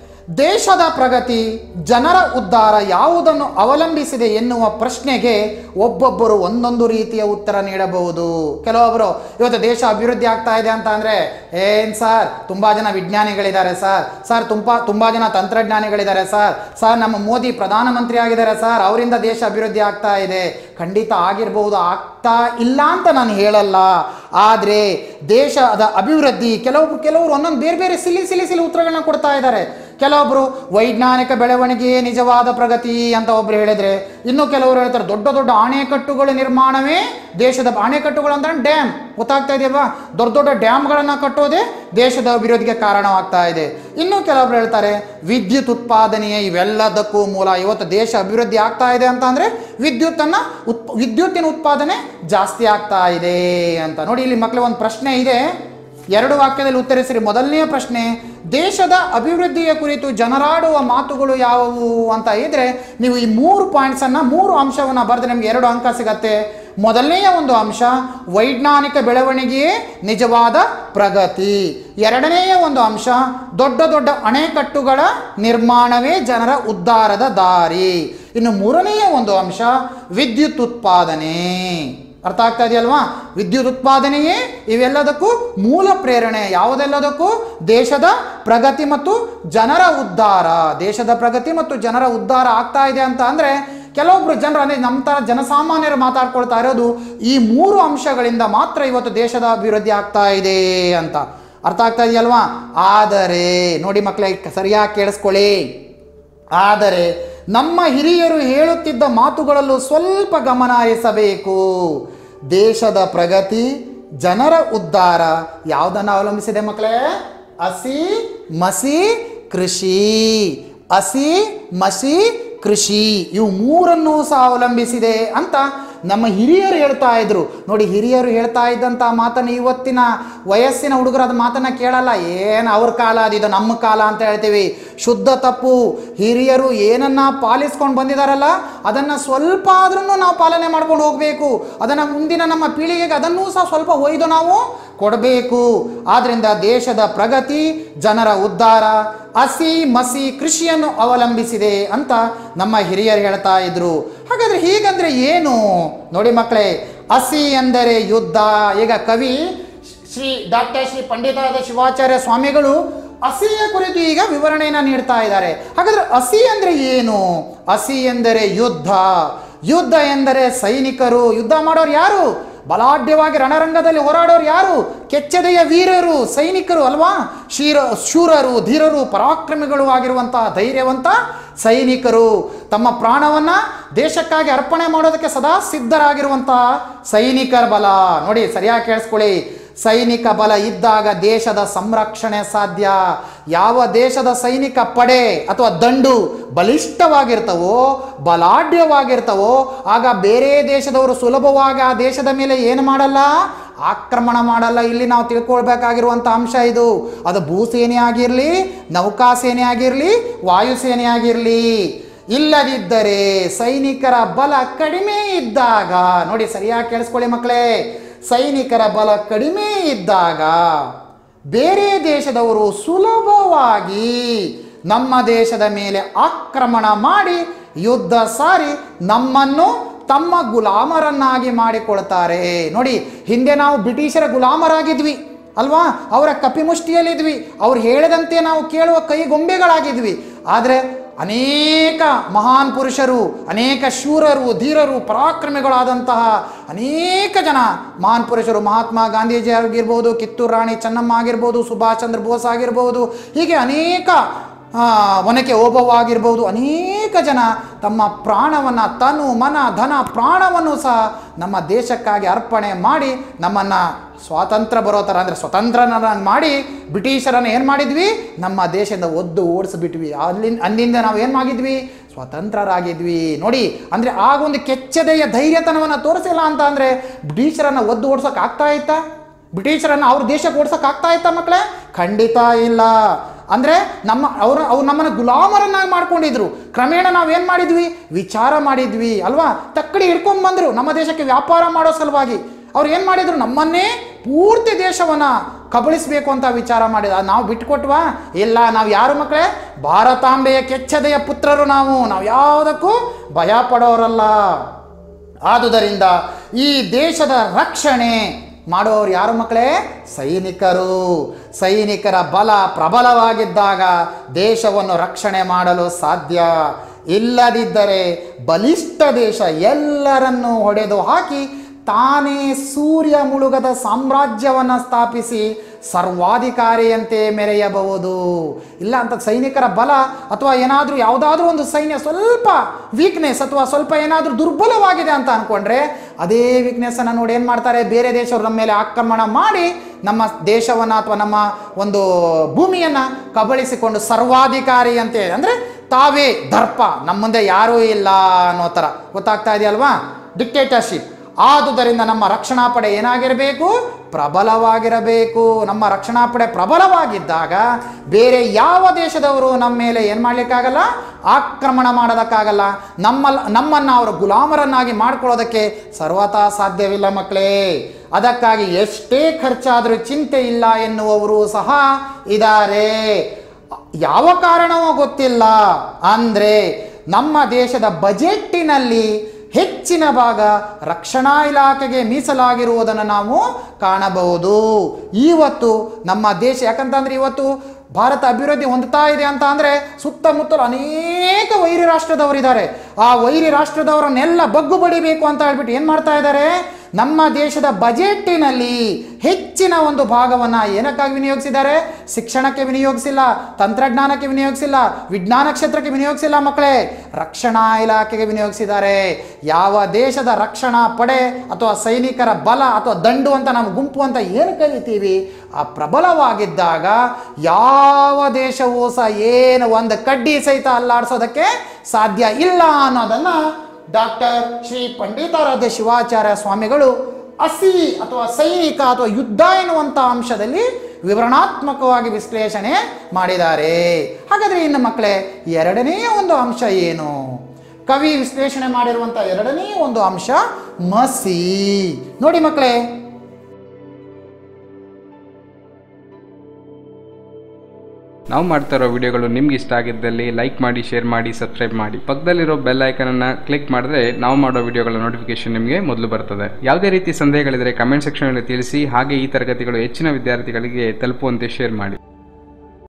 ದೇಶದ ಪ್ರಗತಿ ಜನರ ಉದ್ಧಾರ ಯಾವುದನ್ನು ಅವಲಂಬಿಸಿದೆ ಎನ್ನುವ ಪ್ರಶ್ನೆಗೆ ಒಬ್ಬೊಬ್ಬರು ಒಂದೊಂದು ರೀತಿಯ ಉತ್ತರ ನೀಡಬಹುದು ಕೆಲವೊಬ್ಬರು ಇವತ್ತು ದೇಶ ಅಭಿವೃದ್ಧಿ ಆಗ್ತಾ ಇದೆ ಅಂತ ಅಂದರೆ ಏನ್ ಸರ್ ತುಂಬ ಜನ ವಿಜ್ಞಾನಿಗಳಿದ್ದಾರೆ ಸರ್ ಸರ್ ತುಂಬ ತುಂಬ ಜನ ತಂತ್ರಜ್ಞಾನಿಗಳಿದ್ದಾರೆ ಸರ್ ಸರ್ ನಮ್ಮ ಮೋದಿ ಪ್ರಧಾನಮಂತ್ರಿ ಆಗಿದ್ದಾರೆ ಸರ್ ಅವರಿಂದ ದೇಶ ಅಭಿವೃದ್ಧಿ ಆಗ್ತಾ ಇದೆ ಖಂಡಿತ ಆಗಿರ್ಬಹುದು ಆಗ್ತಾ ಇಲ್ಲ ಅಂತ ನಾನು ಹೇಳಲ್ಲ ಆದರೆ ದೇಶದ ಅಭಿವೃದ್ಧಿ ಕೆಲವೊಬ್ರು ಕೆಲವರು ಒಂದೊಂದು ಬೇರೆ ಬೇರೆ ಸಿಲಿ ಸಿಲಿ ಸಿಲಿ ಉತ್ತರಗಳನ್ನ ಕೊಡ್ತಾ ಇದ್ದಾರೆ ಕೆಲವೊಬ್ಬರು ವೈಜ್ಞಾನಿಕ ಬೆಳವಣಿಗೆಯೇ ನಿಜವಾದ ಪ್ರಗತಿ ಅಂತ ಒಬ್ರು ಹೇಳಿದ್ರೆ ಇನ್ನು ಕೆಲವರು ಹೇಳ್ತಾರೆ ದೊಡ್ಡ ದೊಡ್ಡ ಅಣೆಕಟ್ಟುಗಳ ನಿರ್ಮಾಣವೇ ದೇಶದ ಅಣೆಕಟ್ಟುಗಳು ಅಂದ್ರೆ ಡ್ಯಾಮ್ ಗೊತ್ತಾಗ್ತಾ ಇದೆಯಲ್ವಾ ದೊಡ್ಡ ದೊಡ್ಡ ಡ್ಯಾಮ್ಗಳನ್ನು ಕಟ್ಟೋದೇ ದೇಶದ ಅಭಿವೃದ್ಧಿಗೆ ಕಾರಣವಾಗ್ತಾ ಇದೆ ಇನ್ನು ಕೆಲವೊಬ್ರು ಹೇಳ್ತಾರೆ ವಿದ್ಯುತ್ ಉತ್ಪಾದನೆಯೇ ಇವೆಲ್ಲದಕ್ಕೂ ಮೂಲ ಇವತ್ತು ದೇಶ ಅಭಿವೃದ್ಧಿ ಆಗ್ತಾ ಇದೆ ಅಂತ ಅಂದರೆ ವಿದ್ಯುತ್ತನ್ನು ಉತ್ ವಿದ್ಯುತ್ತಿನ ಉತ್ಪಾದನೆ ಜಾಸ್ತಿ ಆಗ್ತಾ ಇದೆ ಅಂತ ನೋಡಿ ಇಲ್ಲಿ ಮಕ್ಕಳು ಒಂದು ಪ್ರಶ್ನೆ ಇದೆ ಎರಡು ವಾಕ್ಯದಲ್ಲಿ ಉತ್ತರಿಸಿರಿ ಮೊದಲನೆಯ ಪ್ರಶ್ನೆ ದೇಶದ ಅಭಿವೃದ್ಧಿಯ ಕುರಿತು ಜನರಾಡುವ ಮಾತುಗಳು ಯಾವುವು ಅಂತ ಇದ್ರೆ ನೀವು ಈ ಮೂರು ಪಾಯಿಂಟ್ಸನ್ನು ಮೂರು ಅಂಶವನ್ನು ಬರೆದು ನಿಮಗೆ ಎರಡು ಅಂಕ ಸಿಗತ್ತೆ ಮೊದಲನೆಯ ಒಂದು ಅಂಶ ವೈಜ್ಞಾನಿಕ ಬೆಳವಣಿಗೆಯೇ ನಿಜವಾದ ಪ್ರಗತಿ ಎರಡನೆಯ ಒಂದು ಅಂಶ ದೊಡ್ಡ ದೊಡ್ಡ ಅಣೆಕಟ್ಟುಗಳ ನಿರ್ಮಾಣವೇ ಜನರ ಉದ್ಧಾರದ ದಾರಿ ಇನ್ನು ಮೂರನೆಯ ಒಂದು ಅಂಶ ವಿದ್ಯುತ್ ಉತ್ಪಾದನೆ ಅರ್ಥ ಆಗ್ತಾ ಇದೆಯಲ್ವಾ ವಿದ್ಯುತ್ ಉತ್ಪಾದನೆಯೇ ಇವೆಲ್ಲದಕ್ಕೂ ಮೂಲ ಪ್ರೇರಣೆ ಯಾವುದೆಲ್ಲದಕ್ಕೂ ದೇಶದ ಪ್ರಗತಿ ಮತ್ತು ಜನರ ಉದ್ಧಾರ ದೇಶದ ಪ್ರಗತಿ ಮತ್ತು ಜನರ ಉದ್ಧಾರ ಆಗ್ತಾ ಇದೆ ಅಂತ ಅಂದರೆ ಕೆಲವೊಬ್ರು ಜನರು ಅಂದರೆ ನಮ್ಮ ಥರ ಜನಸಾಮಾನ್ಯರು ಮಾತಾಡ್ಕೊಳ್ತಾ ಇರೋದು ಈ ಮೂರು ಅಂಶಗಳಿಂದ ಮಾತ್ರ ಇವತ್ತು ದೇಶದ ಅಭಿವೃದ್ಧಿ ಆಗ್ತಾ ಇದೆ ಅಂತ ಅರ್ಥ ಆಗ್ತಾ ಇದೆಯಲ್ವಾ ಆದರೆ ನೋಡಿ ಮಕ್ಕಳೇ ಸರಿಯಾಗಿ ಕೇಳಿಸ್ಕೊಳ್ಳಿ ಆದರೆ ನಮ್ಮ ಹಿರಿಯರು ಹೇಳುತ್ತಿದ್ದ ಮಾತುಗಳಲ್ಲೂ ಸ್ವಲ್ಪ ಗಮನ ಹರಿಸಬೇಕು ದೇಶದ ಪ್ರಗತಿ ಜನರ ಉದ್ಧಾರ ಯಾವುದನ್ನು ಅವಲಂಬಿಸಿದೆ ಮಕ್ಕಳೇ ಹಸಿ ಮಸಿ ಕೃಷಿ ಹಸಿ ಮಸಿ ಕೃಷಿ ಇವು ಮೂರನ್ನೂ ಸಹ ಅವಲಂಬಿಸಿದೆ ಅಂತ ನಮ್ಮ ಹಿರಿಯರು ಹೇಳ್ತಾ ಇದ್ರು ನೋಡಿ ಹಿರಿಯರು ಹೇಳ್ತಾ ಇದ್ದಂಥ ಮಾತನ್ನು ಇವತ್ತಿನ ವಯಸ್ಸಿನ ಹುಡುಗರು ಅದು ಮಾತನ್ನ ಕೇಳಲ್ಲ ಏನು ಅವ್ರ ಕಾಲ ಅದಿದು ನಮ್ಮ ಕಾಲ ಅಂತ ಹೇಳ್ತೀವಿ ಶುದ್ಧ ತಪ್ಪು ಹಿರಿಯರು ಏನನ್ನ ಪಾಲಿಸ್ಕೊಂಡು ಬಂದಿದಾರಲ್ಲ ಅದನ್ನ ಸ್ವಲ್ಪ ಆದ್ರೂ ನಾವು ಪಾಲನೆ ಮಾಡ್ಕೊಂಡು ಹೋಗಬೇಕು ಅದನ್ನ ಮುಂದಿನ ನಮ್ಮ ಪೀಳಿಗೆಗೆ ಅದನ್ನೂ ಸಹ ಸ್ವಲ್ಪ ಒಯ್ದು ನಾವು ಕೊಡಬೇಕು ಆದ್ರಿಂದ ದೇಶದ ಪ್ರಗತಿ ಜನರ ಉದ್ಧಾರ ಹಸಿ ಮಸಿ ಕೃಷಿಯನ್ನು ಅವಲಂಬಿಸಿದೆ ಅಂತ ನಮ್ಮ ಹಿರಿಯರು ಹೇಳ್ತಾ ಇದ್ರು ಹಾಗಾದ್ರೆ ಹೀಗಂದ್ರೆ ಏನು ನೋಡಿ ಮಕ್ಕಳೇ ಹಸಿ ಎಂದರೆ ಯುದ್ಧ ಈಗ ಕವಿ ಶ್ರೀ ಡಾಕ್ಟರ್ ಶ್ರೀ ಪಂಡಿತಾದ ಶಿವಾಚಾರ್ಯ ಸ್ವಾಮಿಗಳು ಹಸಿಯ ಕುರಿತು ಈಗ ವಿವರಣೆಯನ್ನು ನೀಡ್ತಾ ಇದ್ದಾರೆ ಹಾಗಾದ್ರೆ ಹಸಿ ಅಂದ್ರೆ ಏನು ಹಸಿ ಎಂದರೆ ಯುದ್ಧ ಯುದ್ಧ ಎಂದರೆ ಸೈನಿಕರು ಯುದ್ಧ ಮಾಡೋರು ಯಾರು ಬಲಾಢ್ಯವಾಗಿ ರಣರಂಗದಲ್ಲಿ ಹೋರಾಡೋರು ಯಾರು ಕೆಚ್ಚದೆಯ ವೀರರು ಸೈನಿಕರು ಅಲ್ವಾ ಶೀರ ಶೂರರು ಧೀರರು ಪರಾಕ್ರಮಿಗಳು ಆಗಿರುವಂತಹ ಧೈರ್ಯವಂತ ಸೈನಿಕರು ತಮ್ಮ ಪ್ರಾಣವನ್ನ ದೇಶಕ್ಕಾಗಿ ಅರ್ಪಣೆ ಮಾಡೋದಕ್ಕೆ ಸದಾ ಸಿದ್ಧರಾಗಿರುವಂತಹ ಸೈನಿಕರ ಬಲ ನೋಡಿ ಸರಿಯಾಗಿ ಕೇಳಿಸ್ಕೊಳ್ಳಿ ಸೈನಿಕ ಬಲ ಇದ್ದಾಗ ದೇಶದ ಸಂರಕ್ಷಣೆ ಸಾಧ್ಯ ಯಾವ ದೇಶದ ಸೈನಿಕ ಪಡೆ ಅಥವಾ ದಂಡು ಬಲಿಷ್ಠವಾಗಿರ್ತವೋ ಬಲಾಢ್ಯವಾಗಿರ್ತವೋ ಆಗ ಬೇರೆ ದೇಶದವರು ಸುಲಭವಾಗಿ ಆ ದೇಶದ ಮೇಲೆ ಏನು ಮಾಡಲ್ಲ ಆಕ್ರಮಣ ಮಾಡಲ್ಲ ಇಲ್ಲಿ ನಾವು ತಿಳ್ಕೊಳ್ಬೇಕಾಗಿರುವಂಥ ಅಂಶ ಇದು ಅದು ಭೂಸೇನೆ ಆಗಿರಲಿ ನೌಕಾಸೇನೆ ಆಗಿರಲಿ ವಾಯುಸೇನೆ ಆಗಿರಲಿ ಇಲ್ಲದಿದ್ದರೆ ಸೈನಿಕರ ಬಲ ಕಡಿಮೆ ಇದ್ದಾಗ ನೋಡಿ ಸರಿಯಾಗಿ ಕೇಳಿಸ್ಕೊಳ್ಳಿ ಮಕ್ಕಳೇ ಸೈನಿಕರ ಬಲ ಕಡಿಮೆ ಇದ್ದಾಗ ಬೇರೆ ದೇಶದವರು ಸುಲಭವಾಗಿ ನಮ್ಮ ದೇಶದ ಮೇಲೆ ಆಕ್ರಮಣ ಮಾಡಿ ಯುದ್ಧ ಸಾರಿ ನಮ್ಮನ್ನು ತಮ್ಮ ಗುಲಾಮರನ್ನಾಗಿ ಮಾಡಿಕೊಳ್ತಾರೆ ನೋಡಿ ಹಿಂದೆ ನಾವು ಬ್ರಿಟಿಷರ ಗುಲಾಮರಾಗಿದ್ವಿ ಅಲ್ವಾ ಅವರ ಕಪಿಮುಷ್ಟಿಯಲ್ಲಿದ್ವಿ ಅವ್ರು ಹೇಳಿದಂತೆ ನಾವು ಕೇಳುವ ಕೈಗೊಂಬೆಗಳಾಗಿದ್ವಿ ಆದರೆ ಅನೇಕ ಮಹಾನ್ ಪುರುಷರು ಅನೇಕ ಶೂರರು ಧೀರರು ಪರಾಕ್ರಮಿಗಳಾದಂತಹ ಅನೇಕ ಜನ ಮಹಾನ್ ಪುರುಷರು ಮಹಾತ್ಮ ಗಾಂಧೀಜಿ ಆಗಿರ್ಬೋದು ಕಿತ್ತೂರು ರಾಣಿ ಚೆನ್ನಮ್ಮ ಆಗಿರ್ಬೋದು ಸುಭಾಷ್ ಚಂದ್ರ ಬೋಸ್ ಆಗಿರ್ಬೋದು ಹೀಗೆ ಅನೇಕ ಆ, ಒನಕೆ ಓಬವ್ವ ಆಗಿರ್ಬೋದು ಅನೇಕ ಜನ ತಮ್ಮ ಪ್ರಾಣವನ್ನು ತನು ಮನ ಧನ ಪ್ರಾಣವನ್ನು ಸಹ ನಮ್ಮ ದೇಶಕ್ಕಾಗಿ ಅರ್ಪಣೆ ಮಾಡಿ ನಮ್ಮನ್ನು ಸ್ವಾತಂತ್ರ್ಯ ಬರೋ ಥರ ಅಂದರೆ ಸ್ವತಂತ್ರನ ಮಾಡಿ ಬ್ರಿಟಿಷರನ್ನು ಏನು ಮಾಡಿದ್ವಿ ನಮ್ಮ ದೇಶದಿಂದ ಒದ್ದು ಓಡಿಸ್ಬಿಟ್ವಿ ಅಲ್ಲಿಂದ ಅಂದಿಂದ ನಾವು ಏನು ಮಾಡಿದ್ವಿ ಸ್ವತಂತ್ರರಾಗಿದ್ವಿ ನೋಡಿ ಅಂದರೆ ಆಗೊಂದು ಕೆಚ್ಚದೆಯ ಧೈರ್ಯತನವನ್ನು ತೋರಿಸಿಲ್ಲ ಅಂತ ಅಂದರೆ ಬ್ರಿಟಿಷರನ್ನು ಒದ್ದು ಓಡ್ಸೋಕೆ ಆಗ್ತಾ ಇತ್ತಾ ಬ್ರಿಟಿಷರನ್ನು ಅವ್ರ ದೇಶಕ್ಕೆ ಓಡ್ಸೋಕೆ ಆಗ್ತಾ ಇತ್ತಾ ಮಕ್ಕಳೇ ಖಂಡಿತ ಇಲ್ಲ ಅಂದರೆ ನಮ್ಮ ಅವರು ಅವ್ರು ನಮ್ಮನ್ನು ಗುಲಾಮರನ್ನಾಗಿ ಮಾಡ್ಕೊಂಡಿದ್ರು ಕ್ರಮೇಣ ನಾವೇನು ಮಾಡಿದ್ವಿ ವಿಚಾರ ಮಾಡಿದ್ವಿ ಅಲ್ವಾ ತಕ್ಕಡಿ ಹಿಡ್ಕೊಂಡ್ ಬಂದರು ನಮ್ಮ ದೇಶಕ್ಕೆ ವ್ಯಾಪಾರ ಮಾಡೋ ಸಲುವಾಗಿ ಅವ್ರು ಏನು ಮಾಡಿದ್ರು ನಮ್ಮನ್ನೇ ಪೂರ್ತಿ ದೇಶವನ್ನು ಕಬಳಿಸಬೇಕು ಅಂತ ವಿಚಾರ ಮಾಡಿದ ನಾವು ಬಿಟ್ಕೊಟ್ವಾ ಇಲ್ಲ ನಾವು ಯಾರು ಮಕ್ಕಳೇ ಭಾರತಾಂಬೆಯ ಕೆಚ್ಚದೆಯ ಪುತ್ರರು ನಾವು ನಾವು ಯಾವುದಕ್ಕೂ ಭಯ ಪಡೋರಲ್ಲ ಆದುದರಿಂದ ಈ ದೇಶದ ರಕ್ಷಣೆ ಮಾಡೋರು ಯಾರು ಮಕ್ಕಳೇ ಸೈನಿಕರು ಸೈನಿಕರ ಬಲ ಪ್ರಬಲವಾಗಿದ್ದಾಗ ದೇಶವನ್ನು ರಕ್ಷಣೆ ಮಾಡಲು ಸಾಧ್ಯ ಇಲ್ಲದಿದ್ದರೆ ಬಲಿಷ್ಠ ದೇಶ ಎಲ್ಲರನ್ನೂ ಹೊಡೆದು ಹಾಕಿ ತಾನೇ ಸೂರ್ಯ ಮುಳುಗದ ಸಾಮ್ರಾಜ್ಯವನ್ನು ಸ್ಥಾಪಿಸಿ ಸರ್ವಾಧಿಕಾರಿಯಂತೆ ಮೆರೆಯಬಹುದು ಇಲ್ಲ ಅಂತ ಸೈನಿಕರ ಬಲ ಅಥವಾ ಏನಾದರೂ ಯಾವುದಾದ್ರೂ ಒಂದು ಸೈನ್ಯ ಸ್ವಲ್ಪ ವೀಕ್ನೆಸ್ ಅಥವಾ ಸ್ವಲ್ಪ ಏನಾದರೂ ದುರ್ಬಲವಾಗಿದೆ ಅಂತ ಅಂದ್ಕೊಂಡ್ರೆ ಅದೇ ವೀಕ್ನೆಸ್ಸನ್ನು ನೋಡಿ ಏನು ಮಾಡ್ತಾರೆ ಬೇರೆ ದೇಶವರು ನಮ್ಮ ಮೇಲೆ ಆಕ್ರಮಣ ಮಾಡಿ ನಮ್ಮ ದೇಶವನ್ನು ಅಥವಾ ನಮ್ಮ ಒಂದು ಭೂಮಿಯನ್ನು ಕಬಳಿಸಿಕೊಂಡು ಸರ್ವಾಧಿಕಾರಿ ಅಂತ ಅಂದರೆ ತಾವೇ ದರ್ಪ ನಮ್ಮ ಮುಂದೆ ಯಾರೂ ಇಲ್ಲ ಅನ್ನೋ ಥರ ಗೊತ್ತಾಗ್ತಾ ಇದೆಯಲ್ವಾ ಡಿಕ್ಟೇಟರ್ಶಿಪ್ ಆದುದರಿಂದ ನಮ್ಮ ರಕ್ಷಣಾ ಪಡೆ ಏನಾಗಿರಬೇಕು ಪ್ರಬಲವಾಗಿರಬೇಕು ನಮ್ಮ ರಕ್ಷಣಾ ಪಡೆ ಪ್ರಬಲವಾಗಿದ್ದಾಗ ಬೇರೆ ಯಾವ ದೇಶದವರು ನಮ್ಮ ಮೇಲೆ ಏನು ಮಾಡಲಿಕ್ಕಾಗಲ್ಲ ಆಕ್ರಮಣ ಮಾಡೋದಕ್ಕಾಗಲ್ಲ ನಮ್ಮ ನಮ್ಮನ್ನು ಅವರು ಗುಲಾಮರನ್ನಾಗಿ ಮಾಡ್ಕೊಳ್ಳೋದಕ್ಕೆ ಸರ್ವತಾ ಸಾಧ್ಯವಿಲ್ಲ ಮಕ್ಕಳೇ ಅದಕ್ಕಾಗಿ ಎಷ್ಟೇ ಖರ್ಚಾದರೂ ಚಿಂತೆ ಇಲ್ಲ ಎನ್ನುವವರು ಸಹ ಇದ್ದಾರೆ ಯಾವ ಕಾರಣವೋ ಗೊತ್ತಿಲ್ಲ ಅಂದರೆ ನಮ್ಮ ದೇಶದ ಬಜೆಟ್ಟಿನಲ್ಲಿ ಹೆಚ್ಚಿನ ಭಾಗ ರಕ್ಷಣಾ ಇಲಾಖೆಗೆ ಮೀಸಲಾಗಿರುವುದನ್ನು ನಾವು ಕಾಣಬಹುದು ಇವತ್ತು ನಮ್ಮ ದೇಶ ಯಾಕಂತಂದ್ರೆ ಇವತ್ತು ಭಾರತ ಅಭಿವೃದ್ಧಿ ಹೊಂದುತ್ತಾ ಇದೆ ಅಂತ ಅಂದರೆ ಸುತ್ತಮುತ್ತಲು ಅನೇಕ ವೈರಿ ರಾಷ್ಟ್ರದವರಿದ್ದಾರೆ ಆ ವೈರಿ ರಾಷ್ಟ್ರದವರನ್ನೆಲ್ಲ ಬಗ್ಗು ಬಡಿಬೇಕು ಅಂತ ಹೇಳ್ಬಿಟ್ಟು ಏನು ಮಾಡ್ತಾ ಇದ್ದಾರೆ ನಮ್ಮ ದೇಶದ ಬಜೆಟ್ಟಿನಲ್ಲಿ ಹೆಚ್ಚಿನ ಒಂದು ಭಾಗವನ್ನು ಏನಕ್ಕಾಗಿ ವಿನಿಯೋಗಿಸಿದ್ದಾರೆ ಶಿಕ್ಷಣಕ್ಕೆ ವಿನಿಯೋಗಿಸಿಲ್ಲ ತಂತ್ರಜ್ಞಾನಕ್ಕೆ ವಿನಿಯೋಗಿಸಿಲ್ಲ ವಿಜ್ಞಾನ ಕ್ಷೇತ್ರಕ್ಕೆ ವಿನಿಯೋಗಿಸಿಲ್ಲ ಮಕ್ಕಳೇ ರಕ್ಷಣಾ ಇಲಾಖೆಗೆ ವಿನಿಯೋಗಿಸಿದ್ದಾರೆ ಯಾವ ದೇಶದ ರಕ್ಷಣಾ ಪಡೆ ಅಥವಾ ಸೈನಿಕರ ಬಲ ಅಥವಾ ದಂಡು ಅಂತ ನಾವು ಗುಂಪು ಅಂತ ಏನು ಕರಿತೀವಿ ಆ ಪ್ರಬಲವಾಗಿದ್ದಾಗ ಯಾವ ದೇಶವೂ ಸಹ ಏನು ಒಂದು ಕಡ್ಡಿ ಸಹಿತ ಅಲ್ಲಾಡಿಸೋದಕ್ಕೆ ಸಾಧ್ಯ ಇಲ್ಲ ಅನ್ನೋದನ್ನು ಡಾಕ್ಟರ್ ಶ್ರೀ ಪಂಡಿತಾರಾಧ್ಯ ಶಿವಾಚಾರ್ಯ ಸ್ವಾಮಿಗಳು ಅಸಿ ಅಥವಾ ಸೈನಿಕ ಅಥವಾ ಯುದ್ಧ ಎನ್ನುವಂಥ ಅಂಶದಲ್ಲಿ ವಿವರಣಾತ್ಮಕವಾಗಿ ವಿಶ್ಲೇಷಣೆ ಮಾಡಿದ್ದಾರೆ ಹಾಗಾದ್ರೆ ಇನ್ನು ಮಕ್ಕಳೇ ಎರಡನೇ ಒಂದು ಅಂಶ ಏನು ಕವಿ ವಿಶ್ಲೇಷಣೆ ಮಾಡಿರುವಂಥ ಎರಡನೇ ಒಂದು ಅಂಶ ಮಸಿ ನೋಡಿ ಮಕ್ಕಳೇ ನಾವು ಮಾಡ್ತಾ ಇರೋ ವಿಡಿಯೋಗಳು ನಿಮ್ಗೆ ಇಷ್ಟ ಆಗಿದ್ದಲ್ಲಿ ಲೈಕ್ ಮಾಡಿ ಶೇರ್ ಮಾಡಿ ಸಬ್ಸ್ಕ್ರೈಬ್ ಮಾಡಿ ಪಕ್ಕದಲ್ಲಿರೋ ಬೆಲ್ ಐಕನನ್ನು ಕ್ಲಿಕ್ ಮಾಡಿದ್ರೆ ನಾವು ಮಾಡೋ ವಿಡಿಯೋಗಳ ನೋಟಿಫಿಕೇಶನ್ ನಿಮಗೆ ಮೊದಲು ಬರ್ತದೆ ಯಾವುದೇ ರೀತಿ ಸಂದೇಹಗಳಿದ್ರೆ ಕಮೆಂಟ್ ಸೆಕ್ಷನಲ್ಲಿ ತಿಳಿಸಿ ಹಾಗೆ ಈ ತರಗತಿಗಳು ಹೆಚ್ಚಿನ ವಿದ್ಯಾರ್ಥಿಗಳಿಗೆ ತಲುಪುವಂತೆ ಶೇರ್ ಮಾಡಿ